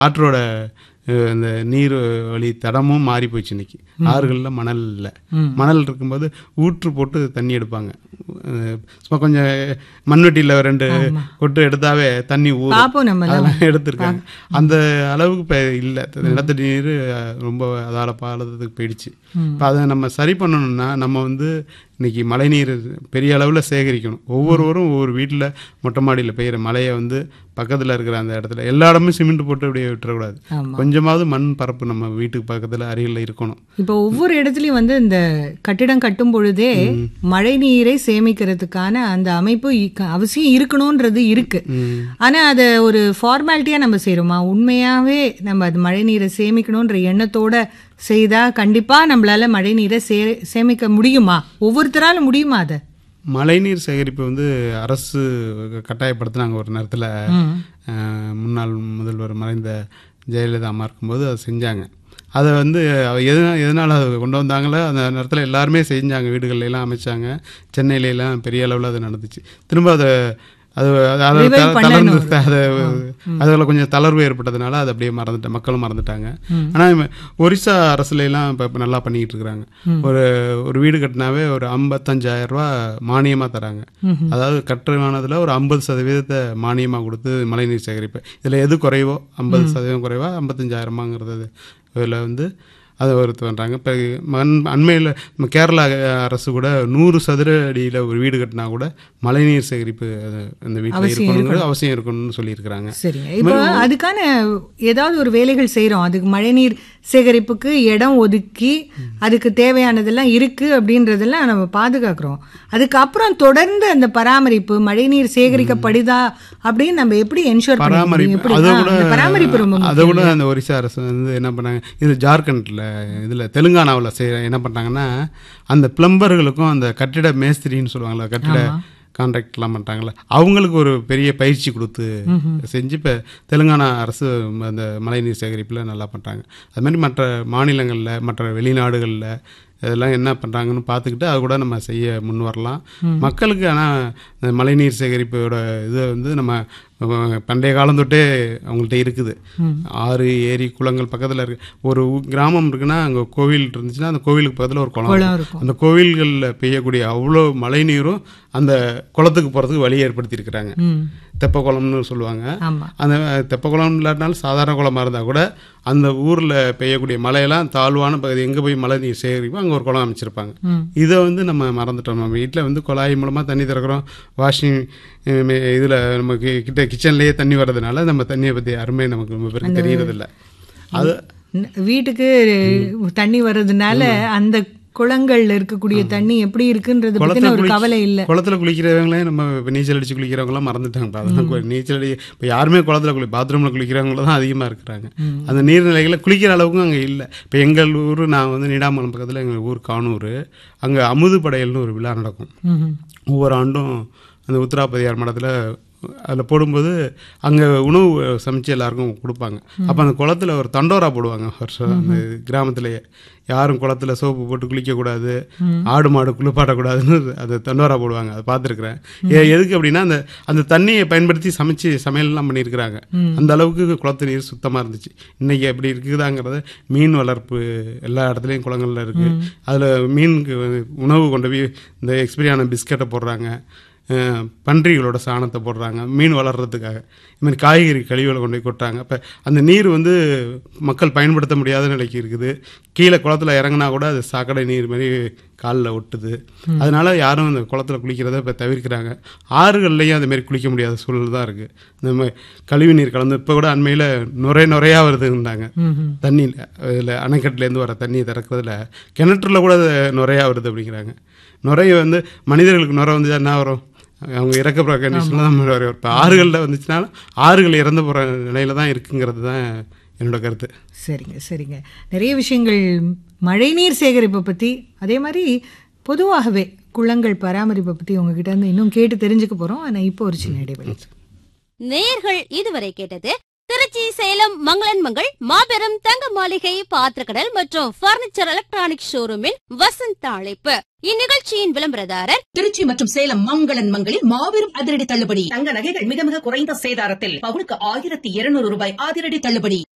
ஆற்றோட அஹ், அந்த நீர் வழி தடமும் மாறி போச்சு இன்னைக்கு ஆறுகளில் மணல் இல்லை மணல் இருக்கும்போது ஊற்று போட்டு தண்ணி எடுப்பாங்க அஹ், சும்மா கொஞ்சம் மண்வெட்டியில் ரெண்டு கொட்டு எடுத்தாவே தண்ணி ஊறும் பாப்போம் நம்ம எல்லாம். அதெல்லாம் எடுத்திருக்காங்க அந்த அளவுக்கு இப்போ இல்லை நிலத்தடி நீர் அஹ், ரொம்ப அதால பாலத்துக்கு போயிடுச்சு இப்போ அதை நம்ம சரி பண்ணணும்னா நம்ம வந்து இன்னைக்கு மழைநீர் பெரிய அளவில் சேகரிக்கணும் ஒவ்வொருவரும் ஒவ்வொரு வீட்டில் மொட்டை மாடியில் பெய்கிற மழையை வந்து பக்கத்தில் இருக்கிற அந்த இடத்துல எல்லா இடமும் சிமெண்ட் போட்டு அப்படியே விட்டுறக்கூடாது ஆமா. கொஞ்சமாவது மண் பரப்பு நம்ம வீட்டுக்கு பக்கத்தில் அருகில் இருக்கணும் இப்போ ஒவ்வொரு இடத்துலயும் வந்து இந்த கட்டிடம் கட்டும் பொழுதே மழை நீரை சேமிக்கிறதுக்கான அந்த அமைப்பு இ- அவசியம் இருக்கணும்ன்றது இருக்கு ஆனா அதை ஒரு ஃபார்மாலிட்டியா நம்ம செய்றோமா உண்மையாவே நம்ம அது மழை நீரை சேமிக்கணும்ன்ற எண்ணத்தோட செய்தா கண்டிப்பா நம்மளால மழை நீரை சே சேமிக்க முடியுமா ஒவ்வொருத்தரால முடியுமா அதை மழைநீர் சேகரிப்பு வந்து அரசு கட்டாயப்படுத்தினாங்க ஒரு நேரத்தில் முன்னாள் முதல்வர் மறைந்த ஜெயலலிதா அம்மா இருக்கும்போது அதை செஞ்சாங்க அதை வந்து அவ எதனா எதனால் அதை கொண்டு வந்தாங்களோ அந்த நேரத்தில் எல்லாருமே செஞ்சாங்க வீடுகள்ல எல்லாம் அமைச்சாங்க சென்னையில எல்லாம் பெரிய அளவில் அது நடந்துச்சு திரும்ப அதை அது அது- அதை Revive த- பண்ணணும். தளர்ந்து அதை அதில் கொஞ்சம் தளர்வு ஏற்பட்டதுனால அதை அப்படியே மறந்துட்டேன் மக்களும் மறந்துட்டாங்க ஆனால் ஒரிசா அரசுல எல்லாம் இப்போ நல்லா பண்ணிக்கிட்டு இருக்கிறாங்க ஒரு ஒரு வீடு கட்டினாவே ஒரு ஐம்பத்தஞ்சாயிரம் ரூபா மானியமாக தராங்க அதாவது கட்டுமானதில் ஒரு ஐம்பது சதவீதத்தை மானியமாக கொடுத்து மழைநீர் சேகரிப்பு இதில் எது குறைவோ ஐம்பது சதவீதம் குறைவா ஐம்பத்தஞ்சாயிரமாங்கிறது இதில் வந்து அதை ஒருத்து பண்ணுறாங்க இப்போ மண் அண்மையில் நம்ம கேரளா அரசு கூட நூறு சதுர அடியில் ஒரு வீடு கட்டினா கூட மழைநீர் சேகரிப்பு அது அந்த வீட்டில் அவசியம் இருக்கணுங்கிறது அவசியம் இருக்கணும்னு சொல்லியிருக்கிறாங்க சரிங்க இப்போ அதுக்கான ஏதாவது ஒரு வேலைகள் செய்றோம் அதுக்கு மழைநீர் சேகரிப்புக்கு இடம் ஒதுக்கி அதுக்கு தேவையானதெல்லாம் இருக்கு அப்படின்றதெல்லாம் நம்ம பாதுகாக்கிறோம் அதுக்கப்புறம் தொடர்ந்து அந்த பராமரிப்பு மழைநீர் சேகரிக்கப்படுதா அப்படின்னு நம்ம எப்படி என்ஷூர் பராமரிப்பு எப்படி அதை ஆ, கூட அந்த பராமரிப்பு ரொம்ப அதை கூட அந்த ஒரிசா அரசு வந்து என்ன பண்ணாங்க இது ஜார்க்கண்டில் இதில் தெலுங்கானாவில் செய்ய என்ன பண்ணாங்கன்னா அந்த பிளம்பர்களுக்கும் அந்த கட்டிட மேஸ்திரின்னு சொல்லுவாங்கல்ல கட்டிட கான்ட்ராக்ட்லாம் பண்ணுறாங்களே அவங்களுக்கு ஒரு பெரிய பயிற்சி கொடுத்து செஞ்சு இப்போ தெலுங்கானா அரசு அந்த மழைநீர் சேகரிப்பில் நல்லா பண்ணுறாங்க அது மாதிரி மற்ற மாநிலங்களில் மற்ற வெளிநாடுகளில் இதெல்லாம் என்ன பண்ணுறாங்கன்னு பார்த்துக்கிட்டு அது கூட நம்ம செய்ய முன் வரலாம் மக்களுக்கு ஆனால் இந்த மழைநீர் சேகரிப்போட இதை வந்து நம்ம அஹ், பண்டைய காலம் தொட்டே அவங்கள்ட்ட இருக்குது ஆறு ஏரி குளங்கள் பக்கத்தில் இருக்கு ஒரு ஊ- கிராமம் இருக்குன்னா அங்கே கோவில் இருந்துச்சுன்னா அந்த கோவிலுக்கு பக்கத்தில் ஒரு குளம் குளம் இருக்கும். இருக்கும். அந்த கோவில்களில் பெய்யக்கூடிய அவ்வளோ மழை நீரும் அந்த குளத்துக்கு போகிறதுக்கு வழி ஏற்படுத்தியிருக்கிறாங்க ம் தெப்ப குளம்னு சொல்லுவாங்க ஆமா அந்த தெப்ப குளம் இல்லாட்டினாலும் சாதாரண குளமாக இருந்தால் கூட அந்த ஊரில் பெய்யக்கூடிய மழையெல்லாம் தாழ்வான பகுதி எங்கே போய் மழை நீர் சேகரிப்போ அங்கே ஒரு குளம் அமைச்சிருப்பாங்க ம். இதை வந்து நம்ம மறந்துட்டோம் நம்ம வீட்டில் வந்து குழாய் மூலமாக தண்ணி திறக்கிறோம் வாஷிங் இதில் நமக்கு கிட்ட கிச்சன்லேயே தண்ணி வர்றதுனால நம்ம தண்ணியை பற்றி அருமை நமக்கு ரொம்ப பேருக்கு தெரியறதில்ல அது ந- வீட்டுக்கு தண்ணி வர்றதுனால அந்த குளங்கள்ல இருக்கக்கூடிய தண்ணி எப்படி இருக்குன்றது பத்தின ஒரு கவலை இல்ல குளத்துல குளிக்கிறவங்களே நம்ம இப்போ நீச்சல் அடிச்சு குளிக்கிறவங்களாம் மறந்துட்டாங்க அதெல்லாம் கு- நீச்சல் அடி இப்போ யாருமே குளத்துல குளி பாத்ரூமில் குளிக்கிறவங்கள தான் அதிகமாக இருக்கிறாங்க அந்த நீர்நிலைகளை குளிக்கிற அளவுக்கும் அங்கே இல்லை இப்போ எங்கள் ஊர் நான் வந்து நீடாமலம் பக்கத்தில் எங்கள் ஊர் கானூர் அங்கே அமுது படையல்னு ஒரு விழா நடக்கும் ம்ஹும். ஒவ்வொரு ஆண்டும் அந்த உத்தராபதியார் மடத்தில் அதில் போடும்போது அங்கே உணவு சமைச்சு எல்லாருக்கும் கொடுப்பாங்க அப்போ அந்த குளத்துல ஒரு தண்டோரா போடுவாங்க வருஷம் அந்த கிராமத்திலேயே யாரும் குளத்துல சோப்பு போட்டு குளிக்கக்கூடாது ஆடு மாடு குளிப்பாட்டக்கூடாதுன்னு அந்த தண்டோரா போடுவாங்க அதை பார்த்துருக்குறேன் எதுக்கு அப்படின்னா அந்த அந்த தண்ணியை பயன்படுத்தி சமைச்சு சமையல்லாம் பண்ணியிருக்கிறாங்க அந்த அளவுக்கு குளத்து நீர் சுத்தமாக இருந்துச்சு இன்னைக்கு எப்படி இருக்குதாங்கிறத மீன் வளர்ப்பு எல்லா இடத்துலையும் குளங்கள்ல இருக்குது அதில் மீனுக்கு உணவு கொண்டு போய் இந்த எக்ஸ்பிரியான பிஸ்கட்டை போடுறாங்க அஹ் பன்றிகளோட சாணத்தை போடுறாங்க மீன் வளர்கிறதுக்காக இது மாதிரி காய்கறி கழிவுகளை கொண்டு போய் கொட்டுறாங்க அப்போ அந்த நீர் வந்து மக்கள் பயன்படுத்த முடியாத நிலைக்கு இருக்குது கீழே குளத்துல இறங்குனா கூட அது சாக்கடை நீர் மாதிரி காலில் ஒட்டுது அதனால யாரும் அந்த குளத்துல குளிக்கிறத இப்போ தவிர்க்கிறாங்க ஆறுகள்லையும் அது மாதிரி குளிக்க முடியாத சூழல் தான் இருக்குது இந்த மாதிரி கழிவு நீர் கலந்து இப்போ கூட அண்மையில் நுரை நுரையாக வருதுன்னாங்க ம்ஹும். தண்ணியில் இதில் அணைக்கட்டுலேருந்து வர தண்ணியை திறக்கிறதுல கிணற்றுல கூட அது நுரையா வருது அப்படிங்கிறாங்க நுரைய வந்து மனிதர்களுக்கு நுரை வந்து என்ன வரும் அவங்க இறக்க போகிற கண்டிஷனில் தான் நுரை வரும் இப்போ ஆறுகளில் வந்துச்சுனாலும் ஆறுகள் இறந்து போகிற நிலையில தான் இருக்குங்கிறது தான் என்னோட கருத்து சரிங்க சரிங்க நிறைய விஷயங்கள் மழைநீர் சேகரிப்பை பற்றி அதே மாதிரி பொதுவாகவே குளங்கள் பராமரிப்பை பற்றி உங்ககிட்ட இருந்து இன்னும் கேட்டு தெரிஞ்சுக்க போகிறோம் ஆனால் இப்போ ஒரு சின்ன இடைவெளி நேர்கள் இதுவரை கேட்டது திருச்சி சேலம் மங்களன் மங்கள் மாபெரும் தங்க மாளிகை பாத்திரக்கடல் மற்றும் பர்னிச்சர் எலக்ட்ரானிக் ஷோரூமின் வசந்த அழைப்பு இந்நிகழ்ச்சியின் விளம்பரதாரர் திருச்சி மற்றும் சேலம் மங்களன் மங்களில் மாபெரும் அதிரடி தள்ளுபடி தங்க நகைகள் மிக மிக குறைந்த சேதாரத்தில் பவுனுக்கு ஆயிரத்தி இருநூறு ரூபாய் அதிரடி தள்ளுபடி